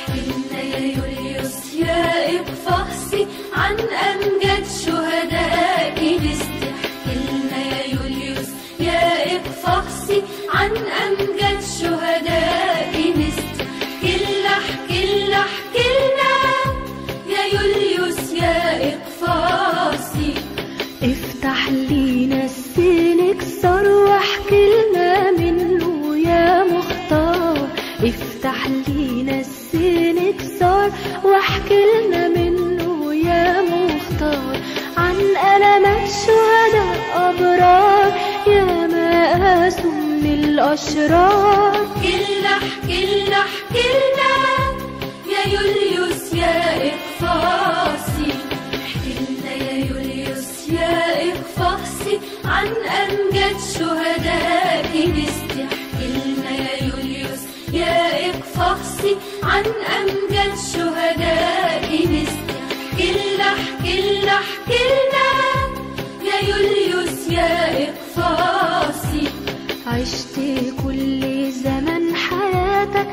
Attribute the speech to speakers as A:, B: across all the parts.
A: احكي لنا يا يوليوس يا اقفاصي عن أمجد شهداء كنيستي احكي لنا يا يوليوس يا اقفاصي عن أمجد شهداء كنيستي احكي لنا احكي لنا احكي لنا يا يوليوس يا اقفاصي
B: افتح لينا السنكسر واحكي لنا منه يا مختار افتح لينا السنكسر واحكي لنا منه يا مختار عن ألمات شهداء أبرار يا مقاسوا من الأشرار
A: كلنا حكلنا حكلنا يا يوليوس يا إقفاصي حكلنا يا يوليوس يا إقفاصي عن أمجد شهداء كنيستي حكلنا يا يوليوس يا إقفاصي عن أمجد شهداء كنيستي حكلنا حكلنا حكلنا يا يوليوس يا إقفاصي
B: عشت كل زمن حياتك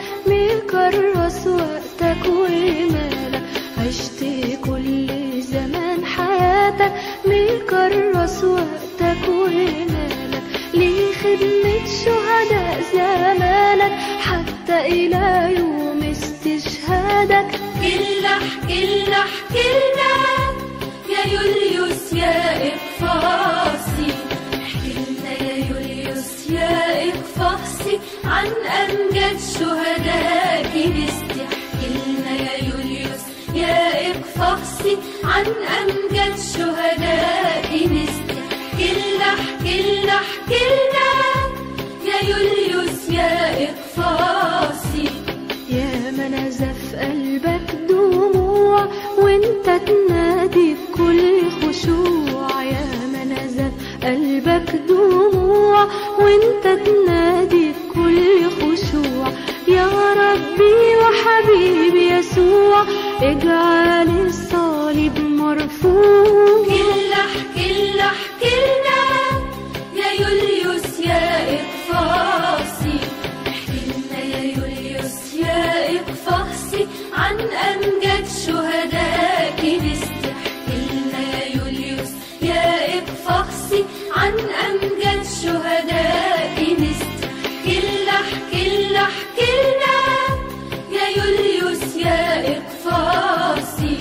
B: مكرس وقتك ومالك عشت كل زمن حياتك مكرس وقتك ومالك لخدمة شهداء زمانك حتى إلى يوم استشهادك
A: كلنا حكلنا حكلنا يا يوليوس يا إقفاصي حكلنا يا يوليوس يا إقفاصي عن أمجد شهداء كنيستي حكلنا يا يوليوس يا إقفاصي عن أمجد شهداء كنيستي حكلنا حكلنا حكلنا يا يوليوس يا إقفاصي
B: يا ما نزف قلبك دموع وانت تنادي بكل خشوع يا ما نزف قلبك دموع وانت تنادي بكل خشوع يا ربي وحبيبي يسوع اجعل الصليب مرفوع
A: كلنا حكلنا حكلنا يا يوليوس يا إقفاصي حكلنا يا يوليوس يا إقفاصي عن أمجد شهداء كنيستي حكلنا يا يوليوس يا إقفاصي عن أمجد شهداء كنيستي حكلنا حكلنا حكلنا يا يوليوس يا إقفاصي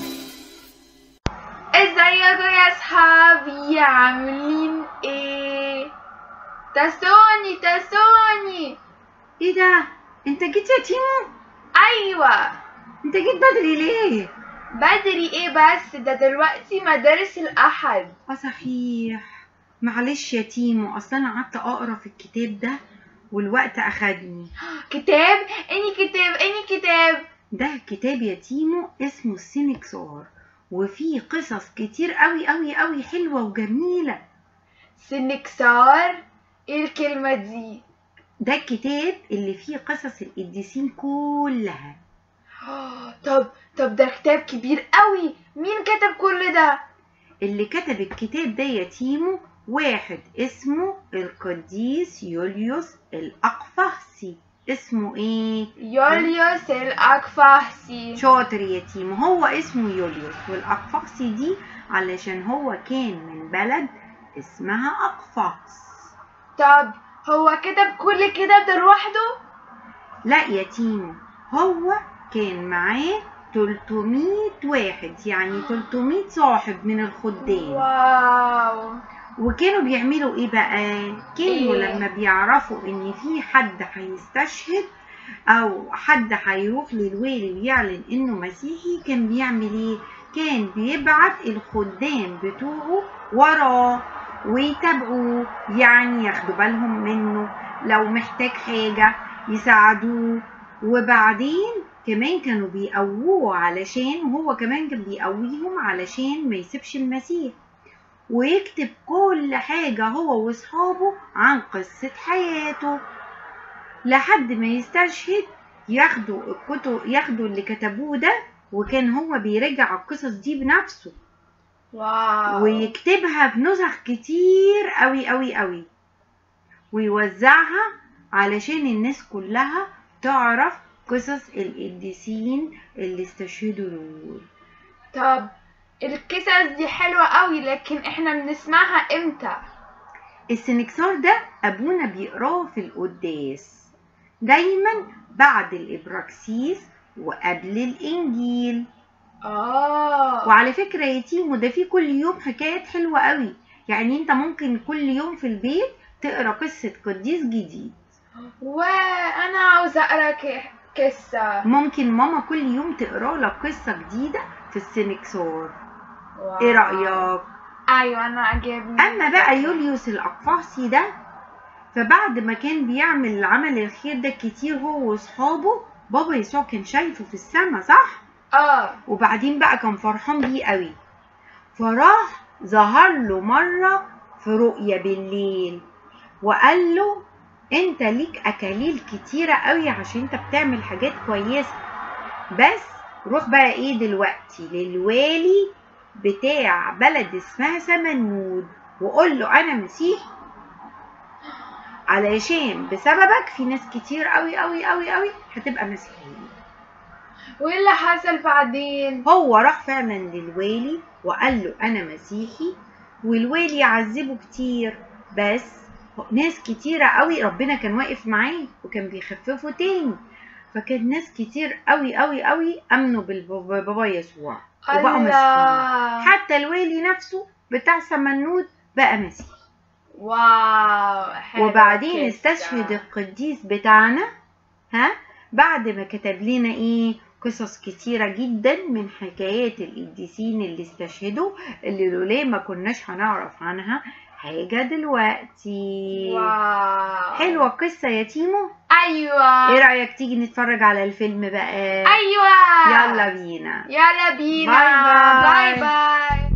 C: ازيكم يا اصحابي عاملين ايه تاسوني تاسوني
D: ايه ده انت جيت يا تيمو
C: ايوه
D: انت جيت بدري ليه
C: بدري ايه بس ده دلوقتي مدارس الاحد
D: اه صحيح معلش يا تيمو اصل انا قعدت اقرا في الكتاب ده والوقت اخدني
C: كتاب اني كتاب اني كتاب
D: ده كتاب يا تيمو اسمه السينكسار وفيه قصص كتير قوي قوي قوي حلوة وجميلة
C: سنكسار ايه الكلمة دي
D: ده الكتاب اللي فيه قصص القديسين كلها
C: طب طب ده كتاب كبير قوي مين كتب كل ده
D: اللي كتب الكتاب ده يا تيمو واحد اسمه القديس يوليوس الأقفاصي اسمه ايه؟
C: يوليوس الأقفاصي
D: شاطر يا تيمو هو اسمه يوليوس والأقفاصي دي علشان هو كان من بلد اسمها أقفاص
C: طب هو كتب كل كده ده لوحده
D: لا يا تيمو هو كان معاه 300 واحد يعني 300 صاحب من الخدام
C: واو
D: وكانوا بيعملوا ايه بقى كانوا
C: إيه؟
D: لما بيعرفوا ان في حد هيستشهد او حد هيروح للوالي ويعلن انه مسيحي كان بيعمل ايه كان بيبعت الخدام بتوعه وراه ويتابعوه يعني ياخدوا بالهم منه لو محتاج حاجة يساعدوه وبعدين كمان كانوا بيقووه علشان وهو كمان كان بيقويهم علشان ما يسيبش المسيح ويكتب كل حاجة هو وصحابه عن قصة حياته لحد ما يستشهد ياخدوا الكتب ياخدوا اللي كتبوه ده وكان هو بيراجع القصص دي بنفسه
C: واو
D: ويكتبها في نسخ كتير قوي قوي قوي ويوزعها علشان الناس كلها تعرف قصص القديسين اللي استشهدوا دول
C: طب القصص دي حلوة قوي لكن احنا بنسمعها امتى
D: السنكسار ده أبونا بيقراه في القداس دايما بعد الإبراكسيس وقبل الإنجيل
C: اه
D: وعلى فكرة يا تيمو ده في كل يوم حكايات حلوة قوي يعني انت ممكن كل يوم في البيت تقرا قصة قديس جديد
C: وانا عاوزة اقرا ك- قصة
D: ممكن ماما كل يوم تقرا لك قصة جديدة في السنكسار
C: واو.
D: ايه رأيك؟
C: ايوه انا عجبني
D: اما بقى يوليوس الاقفاصي ده فبعد ما كان بيعمل عمل الخير ده كتير هو واصحابه بابا يسوع كان شايفه في السما صح
C: اه
D: وبعدين بقى كان فرحان بيه قوي فراح ظهر له مرة في رؤية بالليل وقال له انت ليك اكاليل كتيرة قوي عشان انت بتعمل حاجات كويسة بس روح بقى ايه دلوقتي للوالي بتاع بلد اسمها سمنود وقول له انا مسيحي علشان بسببك في ناس كتير قوي قوي قوي قوي هتبقى مسيحيين
C: وايه اللي حصل بعدين
D: هو راح فعلا للوالي وقال له انا مسيحي والوالي عذبه كتير بس ناس كتيرة قوي ربنا كان واقف معاه وكان بيخففه تاني فكان ناس كتير قوي قوي قوي امنوا بالبابا بابا يسوع وبقوا مسيحيين
C: الله
D: حتى الوالي نفسه بتاع سمنود بقى مسيحي
C: واو حلوة
D: وبعدين
C: القصة.
D: استشهد القديس بتاعنا ها بعد ما كتب لنا ايه قصص كتيرة جدا من حكايات القديسين اللي استشهدوا اللي لولا ما كناش هنعرف عنها حاجة دلوقتي
C: واو
D: حلوة القصة يا تيمو
C: ايوه
D: ايه رأيك تيجي نتفرج على الفيلم بقى
C: ايوه
D: يلا بينا
C: يلا بينا
D: باي باي.
C: باي باي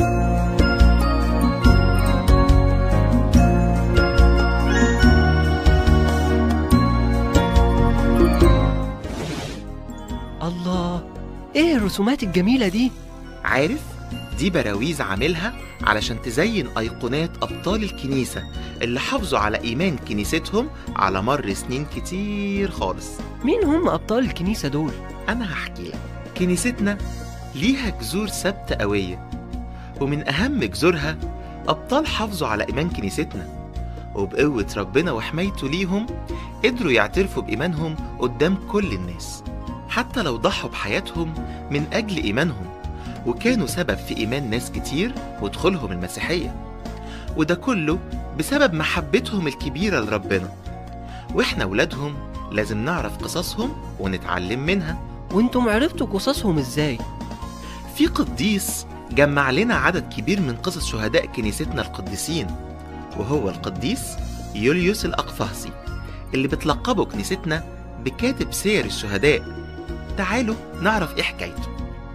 E: الله ايه الرسومات الجميلة دي
F: عارف دي براويز عاملها علشان تزين أيقونات أبطال الكنيسة اللي حافظوا على إيمان كنيستهم على مر سنين كتير خالص
E: مين هم أبطال الكنيسة دول
F: أنا هحكي لك كنيستنا ليها جذور ثابتة قوية ومن أهم جذورها أبطال حافظوا على إيمان كنيستنا وبقوة ربنا وحمايته ليهم قدروا يعترفوا بإيمانهم قدام كل الناس حتى لو ضحوا بحياتهم من أجل إيمانهم وكانوا سبب في إيمان ناس كتير ودخولهم المسيحية وده كله بسبب محبتهم الكبيرة لربنا وإحنا ولادهم لازم نعرف قصصهم ونتعلم منها
E: وانتم عرفتوا قصصهم ازاي
F: في قديس جمع لنا عدد كبير من قصص شهداء كنيستنا القديسين وهو القديس يوليوس الأقفاصي اللي بتلقبه كنيستنا بكاتب سير الشهداء تعالوا نعرف ايه حكايته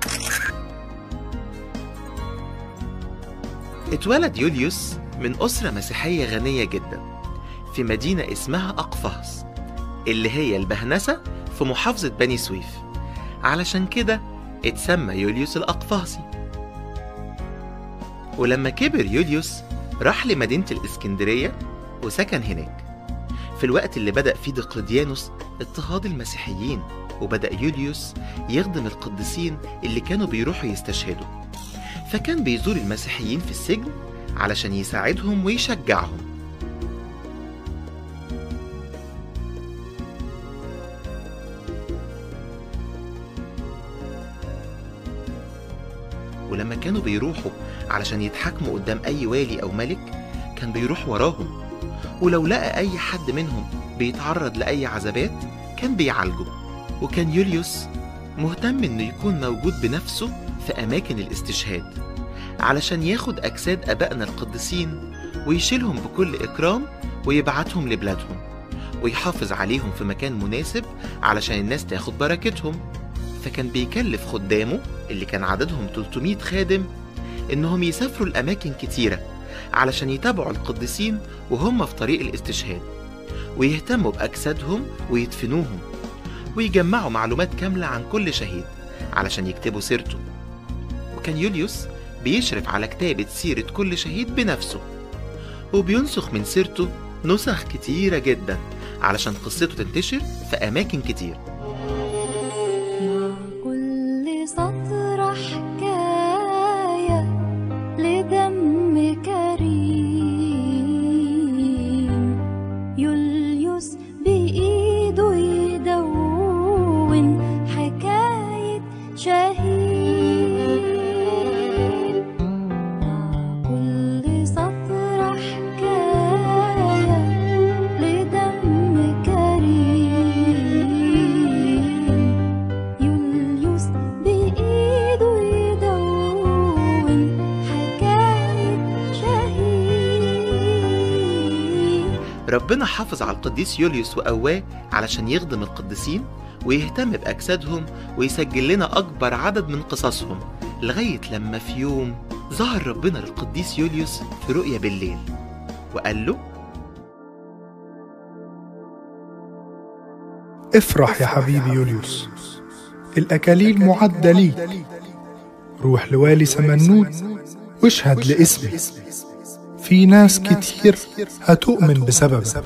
F: اتولد يوليوس من أسرة مسيحية غنية جدا في مدينة اسمها أقفاص اللي هي البهنسة في محافظة بني سويف علشان كده اتسمى يوليوس الأقفاصي ولما كبر يوليوس راح لمدينة الإسكندرية وسكن هناك في الوقت اللي بدأ فيه دقلديانوس اضطهاد المسيحيين وبدأ يوليوس يخدم القديسين اللي كانوا بيروحوا يستشهدوا فكان بيزور المسيحيين في السجن علشان يساعدهم ويشجعهم ولما كانوا بيروحوا علشان يتحاكموا قدام أي والي أو ملك كان بيروح وراهم ولو لقى أي حد منهم بيتعرض لأي عذابات كان بيعالجه وكان يوليوس مهتم إنه يكون موجود بنفسه في أماكن الاستشهاد علشان ياخد أجساد أبائنا القديسين ويشيلهم بكل إكرام ويبعتهم لبلادهم ويحافظ عليهم في مكان مناسب علشان الناس تاخد بركتهم فكان بيكلف خدامه اللي كان عددهم 300 خادم إنهم يسافروا لأماكن كتيرة علشان يتابعوا القديسين وهم في طريق الاستشهاد ويهتموا بأجسادهم ويدفنوهم ويجمعوا معلومات كاملة عن كل شهيد علشان يكتبوا سيرته وكان يوليوس بيشرف على كتابة سيرة كل شهيد بنفسه وبينسخ من سيرته نسخ كتيرة جدا علشان قصته تنتشر في أماكن كتير ربنا حافظ على القديس يوليوس وقواه علشان يخدم القديسين ويهتم بأجسادهم ويسجل لنا أكبر عدد من قصصهم لغاية لما في يوم ظهر ربنا للقديس يوليوس في رؤية بالليل وقال له
G: افرح يا حبيبي يوليوس الأكاليل معدة ليك روح لوالي سمنود واشهد لاسمي في ناس كتير هتؤمن بسببك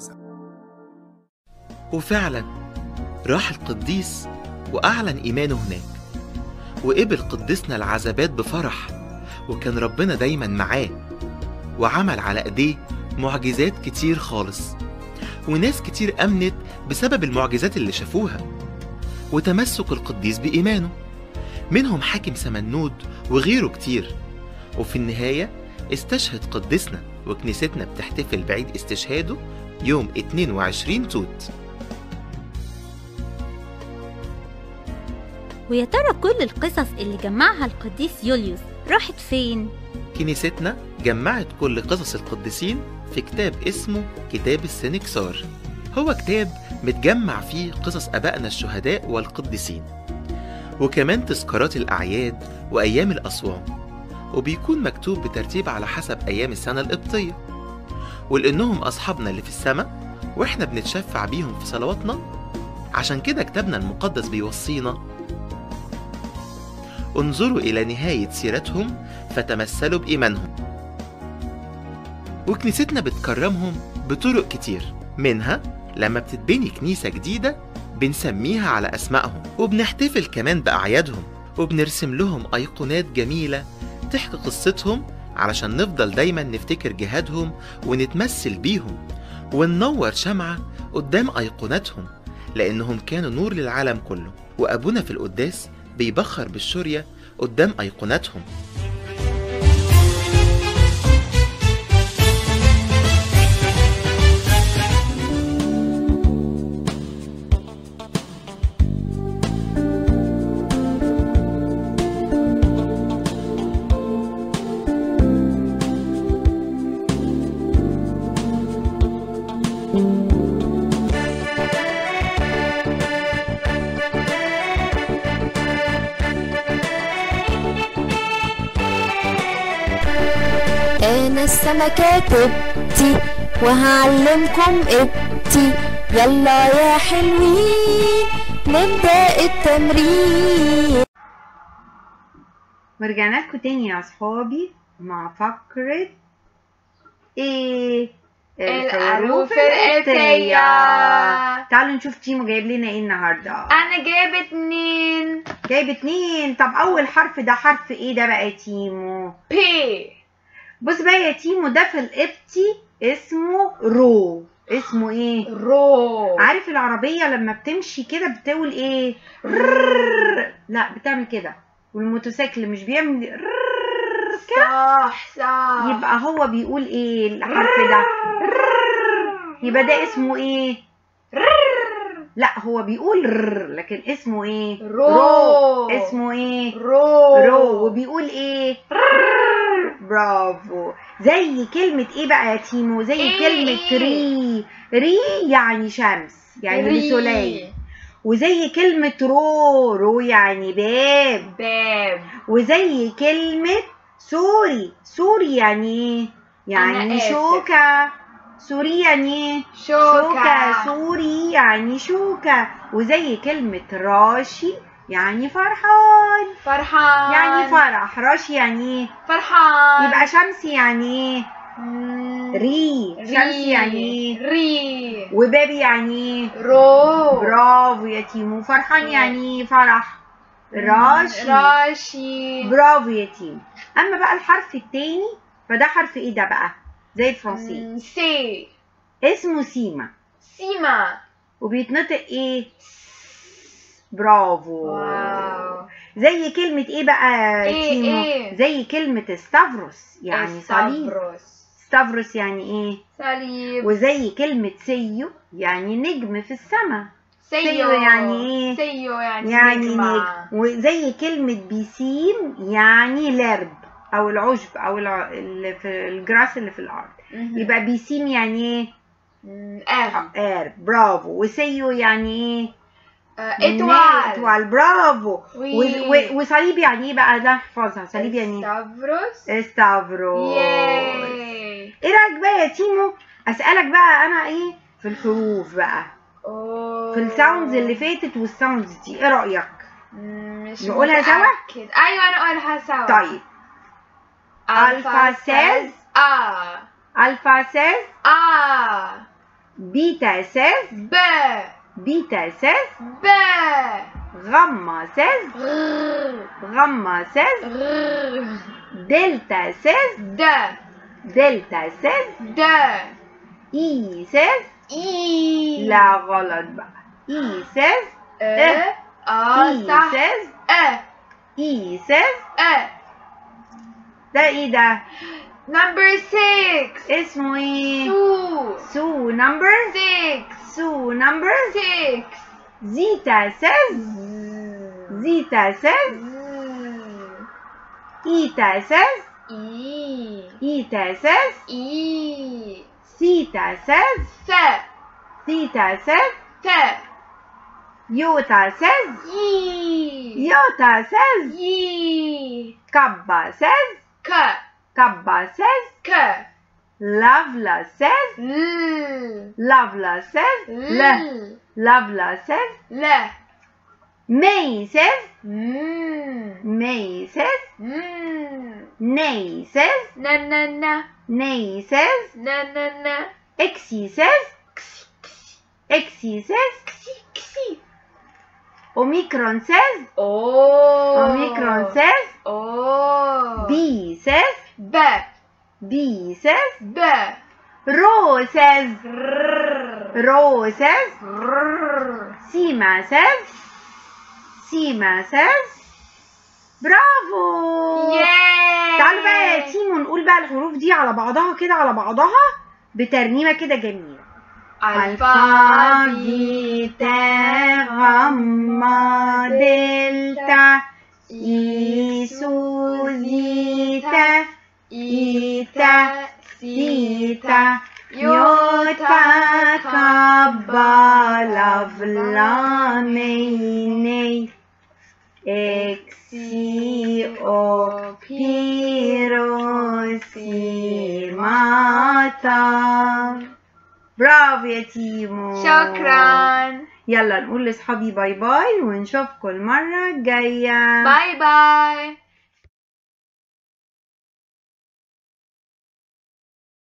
F: وفعلا راح القديس وأعلن إيمانه هناك وقبل قديسنا العذابات بفرح وكان ربنا دايما معاه وعمل على ايديه معجزات كتير خالص وناس كتير امنت بسبب المعجزات اللي شافوها وتمسك القديس بايمانه منهم حاكم سمنود وغيره كتير وفي النهايه استشهد قديسنا وكنيستنا بتحتفل بعيد استشهاده يوم 22 توت
H: ويا ترى كل القصص اللي جمعها القديس يوليوس راحت فين؟
F: كنيستنا جمعت كل قصص القديسين في كتاب اسمه كتاب السنكسار هو كتاب متجمع فيه قصص أبائنا الشهداء والقديسين وكمان تذكارات الأعياد وأيام الأصوام وبيكون مكتوب بترتيب على حسب أيام السنة القبطية ولأنهم أصحابنا اللي في السماء وإحنا بنتشفع بيهم في صلواتنا عشان كده كتابنا المقدس بيوصينا انظروا إلى نهاية سيرتهم فتمثلوا بإيمانهم وكنيستنا بتكرمهم بطرق كتير منها لما بتتبني كنيسة جديدة بنسميها على أسمائهم وبنحتفل كمان بأعيادهم وبنرسم لهم أيقونات جميلة تحكي قصتهم علشان نفضل دايما نفتكر جهادهم ونتمثل بيهم وننور شمعة قدام أيقوناتهم لأنهم كانوا نور للعالم كله وأبونا في القداس بيبخر بالشورية قدام أيقوناتهم
I: انا السمكة تبتي وهعلمكم ابتي يلا يا حلوين نبدأ التمرين
D: ورجعنا لكم تاني يا اصحابي مع فقرة ايه
C: الحروف القبطية.
D: تعالوا نشوف تيمو جايب لنا ايه النهارده
C: انا جايب اتنين
D: جايب اتنين طب اول حرف ده حرف ايه ده بقى يا تيمو
C: بي
D: بص بقى يا تيمو ده في القبطي اسمه رو اسمه ايه
C: رو
D: عارف العربية لما بتمشي كده بتقول ايه رررر. لا بتعمل كده والموتوسيكل مش بيعمل رررر كده
C: صح صح
D: يبقى هو بيقول ايه الحرف ده يبقى ده اسمه ايه لا هو بيقول رر لكن اسمه ايه
C: رو.
D: اسمه ايه
C: رو
D: رو وبيقول ايه برافو زي كلمة ايه بقى يا تيمو زي
C: إيه
D: كلمة
C: إيه؟
D: ري ري يعني شمس يعني
C: ري.
D: لسولي وزي كلمة رو رو يعني باب
C: باب
D: وزي كلمة سوري سوري يعني ايه يعني
C: أنا آسف.
D: شوكة سوري يعني ايه
C: شوكة
D: سوري يعني شوكة وزي كلمة راشي يعني فرحان
C: فرحان
D: يعني فرح راشي يعني ايه
C: فرحان
D: يبقى شمسي يعني ايه
C: مم.
D: ري شمسي يعني ايه
C: ري
D: وبابي يعني ايه
C: رو
D: برافو يا تيمو فرحان يعني ايه فرح راشي
C: راشي
D: برافو يا تيمو اما بقى الحرف التاني فده حرف ايه ده بقى زي الفرنسي
C: مم. سي
D: اسمه سيما
C: سيما
D: وبيتنطق ايه برافو
C: واو
D: زي كلمة ايه بقى يا
C: إيه
D: تيمو
C: إيه؟
D: زي كلمة ستافروس يعني صليب
C: استبروس.
D: ستافروس يعني ايه
C: صليب
D: وزي كلمة سيو يعني نجم في السماء
C: سيو
D: سيو يعني إيه؟
C: سيو يعني
D: يعني
C: نجمة.
D: نجم وزي كلمة بيسيم يعني لرب أو العشب أو الع... اللي في الجراس اللي في الأرض
C: مهم.
D: يبقى بيسيم يعني ايه
C: مم، ار
D: ار برافو وسيو يعني ايه
C: اتوال
D: اتوال برافو
C: وي.
D: و- و- وصليب يعني ايه بقى ده احفظها صليب يعني ايه
C: ستافروس
D: استافروس
C: ياي
D: ايه رايك بقى يا تيمو اسالك بقى انا ايه في الحروف بقى
C: أوه.
D: في الساوندز اللي فاتت والساوندز دي ايه رايك
C: مم، مش
D: نقولها سوا؟
C: متأكد. ايوه نقولها سوا
D: طيب ألفا سيز.
C: ا
D: الفا سيز
C: ا
D: بيتا سيز
C: ب
D: بيتا سيز
C: ب
D: غاما سيز
C: غ
D: غاما سيز
C: غ
D: دلتا سيز
C: د
D: دلتا سيز
C: د
D: اي سيز
C: اي
D: لا غلط بقى اي سيز
C: ا اه
D: اي
C: صح
D: سيز
C: ا
D: اي سيز
C: ا
D: ده ايه ده
C: نمبر 6
D: اسمه ايه
C: سو
D: سو نمبر
C: 6
D: سو نمبر
C: 6
D: زيتا سيز زيتا سيز ايتا سيز
C: اي
D: ايتا سيز
C: اي
D: سيتا سيز
C: ف
D: سيتا سيز
C: ف
D: يوتا سيز
C: يي
D: يوتا سيز
C: يي
D: كابا سيز
C: ك
D: كابا سيز
C: ك
D: لافلا سيز
C: ل
D: لافلا سيز لا
C: ل
D: لافلا سيز
C: لا
D: مي سيز
C: مم
D: مي سيز
C: مم
D: ني سيز
C: نا نا نا
D: ني سيز
C: نا نا نا
D: اكسي سيز اكسي سيز
C: كسي كسي
D: اوميكرون سيز
C: اوه
D: اوميكرون سيز
C: اوه
D: بي سيز
C: ب
D: بي سيز
C: ب
D: رو سيز
C: رر
D: رو سيز
C: رر
D: سيما سيز سيما سيز برافو
C: ياي
D: تعالوا بقى يا تيمو نقول بقى الحروف دي على بعضها كده على بعضها بترنيمة كده جميلة ألفا بيتا غاما دلتا إيسو زيتا إيتا سيتا يوتا كابا لافلا ميني إكسي أو بيروسي ماتا برافو يا تيمو
C: شكرا
D: يلا نقول لاصحابي باي باي ونشوفكم المرة الجاية
C: باي باي